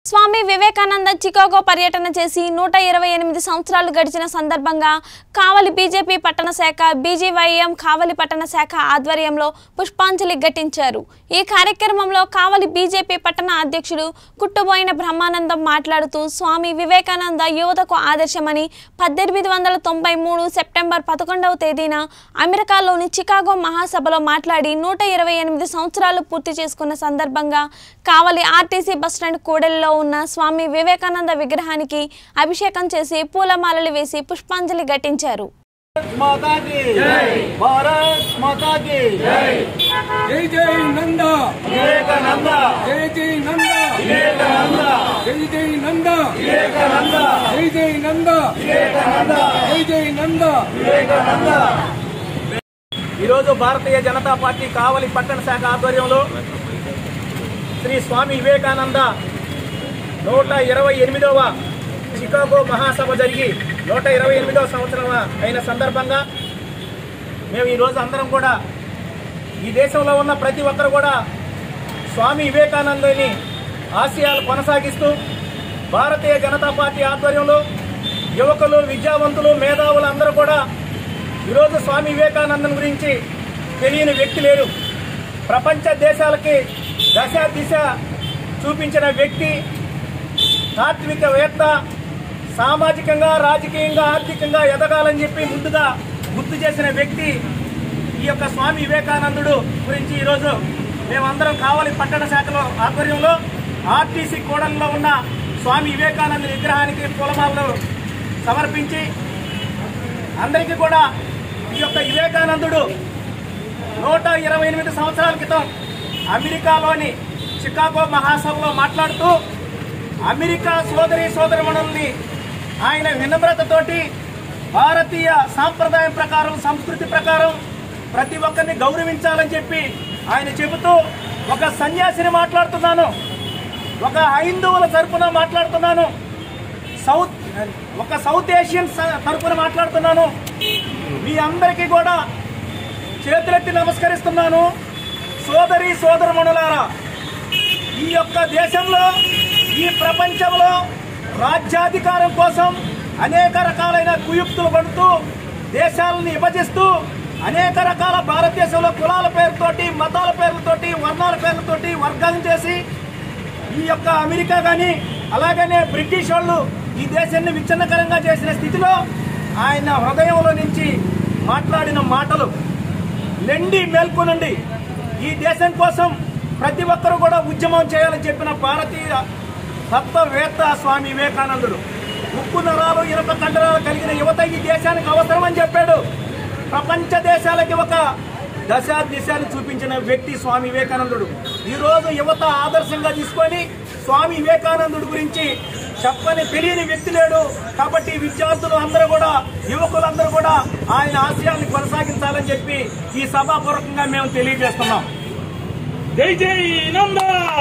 స్వామి Vivekananda Chicago పర్యటన చేసి నూట ఇరవై ఎనిమిది సంవత్సరాలు గడిచిన సందర్భంగా కావలి బీజేపీ పట్టణ శాఖ బీజీవైఎం కావలి పట్టణ శాఖ ఆధ్వర్యంలో పుష్పాంజలి ఘటించారు ఈ కార్యక్రమంలో కావలి బీజేపీ పట్టణ అధ్యక్షుడు కుట్టుబోయిన బ్రహ్మానందం మాట్లాడుతూ స్వామి వివేకానంద యువతకు ఆదర్శమని పద్దెనిమిది వందల తొంభై మూడు సెప్టెంబర్ పదకొండవ తేదీన అమెరికాలోని చికాగో మహాసభలో మాట్లాడి నూట ఇరవై ఎనిమిది సంవత్సరాలు పూర్తి చేసుకున్న సందర్భంగా కావలి ఆర్టీసీ బస్టాండ్ కూడలిలో ఉన్న స్వామి వివేకానంద విగ్రహానికి అభిషేకం చేసి పూలమాలలు వేసి పుష్పాంజలి ఘటించారు माता की भारत माता की జై జై నంద विवेकानंद జై జై నంద विवेकानंद జై జై నంద विवेकानंद జై జై నంద వివేకానంద జై జై నంద వివేకానంద ఈరోజు భారతీయ జనతా పార్టీ కావలి పట్టణ శాఖ ఆధ్వర్యంలో శ్రీ స్వామి వివేకానంద నూట ఇరవై ఎనిమిదవ చికాగో మహాసభ జరిగి నూట ఇరవై ఎనిమిదవ సంవత్సరం అయిన సందర్భంగా మేము ఈరోజు అందరం కూడా ఈ దేశంలో ఉన్న ప్రతి ఒక్కరు కూడా స్వామి వివేకానందని ఆశయాలు కొనసాగిస్తూ భారతీయ జనతా పార్టీ ఆధ్వర్యంలో యువకులు విద్యావంతులు మేధావులు అందరూ కూడా ఈరోజు స్వామి వివేకానందన్ గురించి తెలియని వ్యక్తి లేరు ప్రపంచ దేశాలకి దశ దిశ చూపించిన వ్యక్తి తాత్వికవేత్త సామాజికంగా రాజకీయంగా ఆర్థికంగా ఎదగాలని చెప్పి ముందుగా గుర్తు చేసిన వ్యక్తి ఈ యొక్క స్వామి వివేకానందుడు గురించి ఈరోజు మేమందరం కావలి పట్టణ శాఖలో ఆధ్వర్యంలో ఆర్టీసీ కూడలిలో ఉన్న స్వామి వివేకానంద విగ్రహానికి పూలమాలలు సమర్పించి అందరికీ కూడా ఈ యొక్క వివేకానందుడు నూట ఇరవై ఎనిమిది సంవత్సరాల క్రితం అమెరికాలోని చికాగో మహాసభలో మాట్లాడుతూ అమెరికా సోదరి సోదరిమణుల్ని ఆయన వినమ్రతతోటి భారతీయ సాంప్రదాయం ప్రకారం సంస్కృతి ప్రకారం ప్రతి ఒక్కరిని గౌరవించాలని చెప్పి ఆయన చెబుతూ ఒక సన్యాసిని మాట్లాడుతున్నాను ఒక హైందువుల తరపున మాట్లాడుతున్నాను సౌత్ ఒక సౌత్ ఏషియన్ స- తరపున మాట్లాడుతున్నాను మీ అందరికీ కూడా చేతులెత్తి నమస్కరిస్తున్నాను సోదరి సోదరమణులారా ఈ యొక్క దేశంలో ఈ ప్రపంచంలో రాజ్యాధికారం కోసం అనేక రకాలైన కుయుక్తులు పడుతూ దేశాలను విభజిస్తూ అనేక రకాల భారతదేశంలో కులాల పేరుతోటి మతాల పేర్లతోటి వర్ణాల పేర్లతోటి వర్గాలను చేసి ఈ యొక్క అమెరికా కానీ అలాగనే బ్రిటిష్ వాళ్ళు ఈ దేశాన్ని విచ్ఛిన్నకరంగా చేసిన స్థితిలో ఆయన హృదయంలో నుంచి మాట్లాడిన మాటలు లెండి మేల్కొనండి ఈ దేశం కోసం ప్రతి ఒక్కరు కూడా ఉద్యమం చేయాలని చెప్పిన భారతీయ తత్వవేత్త స్వామి వివేకానందుడు ఉక్కు నరాలు ఇనప కండరాలు కలిగిన యువత ఈ దేశానికి అవసరమని చెప్పాడు ప్రపంచ దేశాలకి ఒక దశ దిశాలు చూపించిన వ్యక్తి స్వామి వివేకానందుడు ఈ రోజు యువత ఆదర్శంగా తీసుకొని స్వామి వివేకానందుడు గురించి చెప్పని తెలియని వ్యక్తి లేడు కాబట్టి విద్యార్థులు అందరూ కూడా యువకులందరూ కూడా ఆయన ఆశయాన్ని కొనసాగించాలని చెప్పి ఈ సభాపూర్వకంగా మేము తెలియజేస్తున్నాం జై జై నంద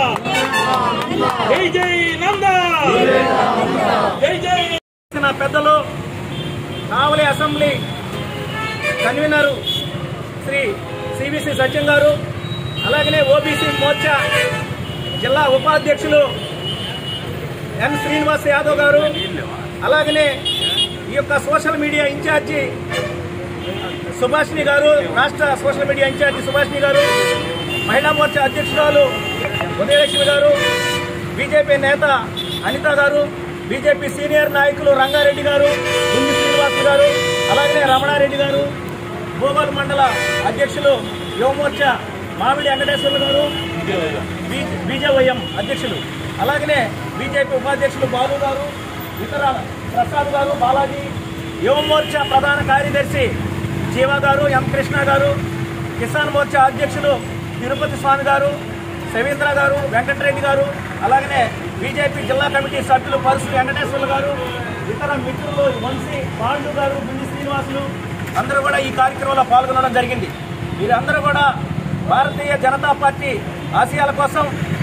జై జై నంద జై జై నా పెద్దలు Kavali assembly convenor Shri CVC Satyam garu అలాగనే ఓబీసీ మోర్చా జిల్లా ఉపాధ్యక్షులు ఎన్ శ్రీనివాస్ యాదవ్ గారు అలాగనే ఈ యొక్క సోషల్ మీడియా ఇన్ఛార్జి సుభాష్ని గారు రాష్ట్ర సోషల్ మీడియా ఇన్ఛార్జి సుభాష్ని గారు మహిళా మోర్చా అధ్యక్షురాలు ఉదయలక్ష్మి గారు బీజేపీ నేత అనిత గారు బీజేపీ సీనియర్ నాయకులు రంగారెడ్డి గారు గుండి శ్రీనివాస్ గారు అలాగనే రమణారెడ్డి గారు భూగోళ మండల అధ్యక్షులు యువమోర్చా మామిడి వెంకటేశ్వర్లు గారు బీ- బీజేవైఎం అధ్యక్షులు అలాగనే బీజేపీ ఉపాధ్యక్షులు బాలు గారు ఇతర ప్రసాద్ గారు బాలాజీ యువ మోర్చా ప్రధాన కార్యదర్శి జీవ గారు ఎం కృష్ణ గారు కిసాన్ మోర్చా అధ్యక్షులు తిరుపతి స్వామి గారు రవీంద్ర గారు వెంకటరెడ్డి గారు అలాగనే బీజేపీ జిల్లా కమిటీ సభ్యులు పరుసు వెంకటేశ్వర్లు గారు ఇతర మిత్రులు వంశీ పాండు గారు బిండి శ్రీనివాసులు అందరూ కూడా ఈ కార్యక్రమంలో పాల్గొనడం జరిగింది వీరందరూ కూడా భారతీయ జనతా పార్టీ ఆశయాల కోసం